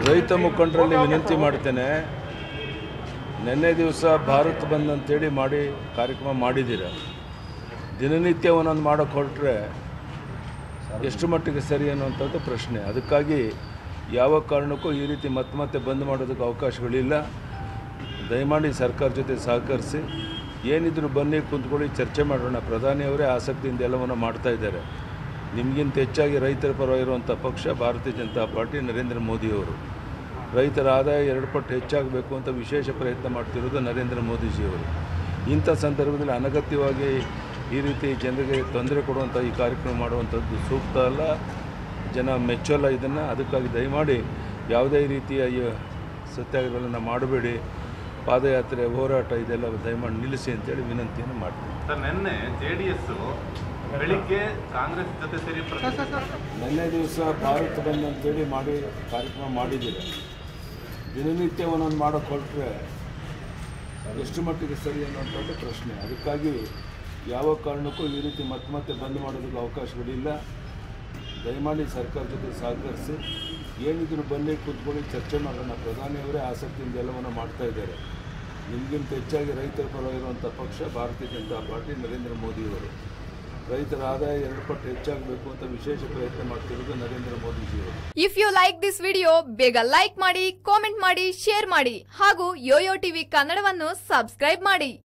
ರೈತ ಮುಖಂಡರಲ್ಲಿ ವಿನಂತಿ ಮಾಡ್ತೇನೆ ನಿನ್ನೆ ದಿವಸ ಭಾರತ್ ಬಂದ್ ಅಂತೇಳಿ ಮಾಡಿ ಕಾರ್ಯಕ್ರಮ ಮಾಡಿದ್ದೀರ ದಿನನಿತ್ಯ ಒಂದೊಂದು ಮಾಡೋಕ್ಕೆ ಹೊರಟ್ರೆ ಎಷ್ಟು ಮಟ್ಟಿಗೆ ಸರಿ ಅನ್ನುವಂಥದ್ದು ಪ್ರಶ್ನೆ ಅದಕ್ಕಾಗಿ ಯಾವ ಕಾರಣಕ್ಕೂ ಈ ರೀತಿ ಮತ್ತೆ ಮತ್ತೆ ಬಂದ್ ಮಾಡೋದಕ್ಕೆ ಅವಕಾಶಗಳಿಲ್ಲ ದಯಮಾಡಿ ಸರ್ಕಾರ ಜೊತೆ ಸಹಕರಿಸಿ ಏನಿದ್ರು ಬನ್ನಿ ಕುಂತ್ಕೊಳ್ಳಿ ಚರ್ಚೆ ಮಾಡೋಣ ಪ್ರಧಾನಿಯವರೇ ಆಸಕ್ತಿಯಿಂದ ಎಲ್ಲವನ್ನು ಮಾಡ್ತಾ ಇದ್ದಾರೆ ನಿಮಗಿಂತ ಹೆಚ್ಚಾಗಿ ರೈತರ ಪರ ಇರುವಂಥ ಪಕ್ಷ ಭಾರತೀಯ ಜನತಾ ಪಾರ್ಟಿ ನರೇಂದ್ರ ಮೋದಿಯವರು ರೈತರ ಆದಾಯ ಎರಡು ಪಟ್ಟು ಹೆಚ್ಚಾಗಬೇಕು ಅಂತ ವಿಶೇಷ ಪ್ರಯತ್ನ ಮಾಡ್ತಿರೋದು ನರೇಂದ್ರ ಮೋದಿಜಿಯವರು ಇಂಥ ಸಂದರ್ಭದಲ್ಲಿ ಅನಗತ್ಯವಾಗಿ ಈ ರೀತಿ ಜನರಿಗೆ ತೊಂದರೆ ಕೊಡುವಂಥ ಈ ಕಾರ್ಯಕ್ರಮ ಮಾಡುವಂಥದ್ದು ಸೂಕ್ತ ಅಲ್ಲ ಜನ ಮೆಚ್ಚೋಲ್ಲ ಇದನ್ನು ಅದಕ್ಕಾಗಿ ದಯಮಾಡಿ ಯಾವುದೇ ರೀತಿಯ ಈ ಸತ್ಯಾಗ್ರಹಗಳನ್ನು ಮಾಡಬೇಡಿ ಪಾದಯಾತ್ರೆ ಹೋರಾಟ ಇದೆಲ್ಲ ದಯಮಾಡಿ ನಿಲ್ಲಿಸಿ ಅಂತೇಳಿ ವಿನಂತಿಯನ್ನು ಮಾಡ್ತೀನಿ ಸರ್ ನಿನ್ನೆ ಜೆ ಡಿ ಎಸ್ ಬೆಳಿಗ್ಗೆ ಕಾಂಗ್ರೆಸ್ ಜೊತೆ ಸೇರಿ ಪ್ರತಿ- ನಿನ್ನೆ ದಿವಸ ಭಾರತ್ ಬಂದ್ ಅಂತೇಳಿ ಮಾಡಿ ಕಾರ್ಯಕ್ರಮ ಮಾಡಿದ್ದೀರ ದಿನನಿತ್ಯ ಒಂದೊಂದು ಮಾಡೋಕ್ಕೆ ಹೊರಟ್ರೆ ಎಷ್ಟು ಮಟ್ಟಿಗೆ ಸರಿ ಅನ್ನುವಂಥದ್ದು ಪ್ರಶ್ನೆ ಅದಕ್ಕಾಗಿ ಯಾವ ಕಾರಣಕ್ಕೂ ಈ ರೀತಿ ಮತ್ತೆ ಮತ್ತೆ ಬಂದ್ ಮಾಡೋದಕ್ಕೆ ಅವಕಾಶಗಳಿಲ್ಲ ದಯಮಾಡಿ ಸರ್ಕಾರ ಜೊತೆ ಸಹಕರಿಸಿ ಏನಿದ್ರು ಬನ್ನಿ ಕೂತ್ಕೊಳ್ಳಿ ಚರ್ಚೆ ಮಾಡೋಣ ಪ್ರಧಾನಿಯವರೇ ಆಸಕ್ತಿಯಿಂದ ಎಲ್ಲವನ್ನು ಮಾಡ್ತಾ ಇದ್ದಾರೆ ನಿಮಗಿಂತ ಹೆಚ್ಚಾಗಿ ರೈತರ ಪರ ಇರುವಂಥ ಪಕ್ಷ ಭಾರತೀಯ ಜನತಾ ಪಾರ್ಟಿ ನರೇಂದ್ರ ಮೋದಿಯವರು ರೈತರ ಆದಾಯ ಎರಡು ಪಟ್ಟು ಹೆಚ್ಚಾಗಬೇಕು ಅಂತ ವಿಶೇಷ ಪ್ರಯತ್ನ ಮಾಡ್ತಿರೋದು ನರೇಂದ್ರ ಮೋದಿಜಿಯವರು if you like this video ಬೇಗ ಲೈಕ್ ಮಾಡಿ ಕಾಮೆಂಟ್ ಮಾಡಿ ಶೇರ್ ಮಾಡಿ ಹಾಗೂ ಯೋಯೋ ಟಿವಿ ಕನ್ನಡವನ್ನು ಸಬ್ಸ್ಕ್ರೈಬ್ ಮಾಡಿ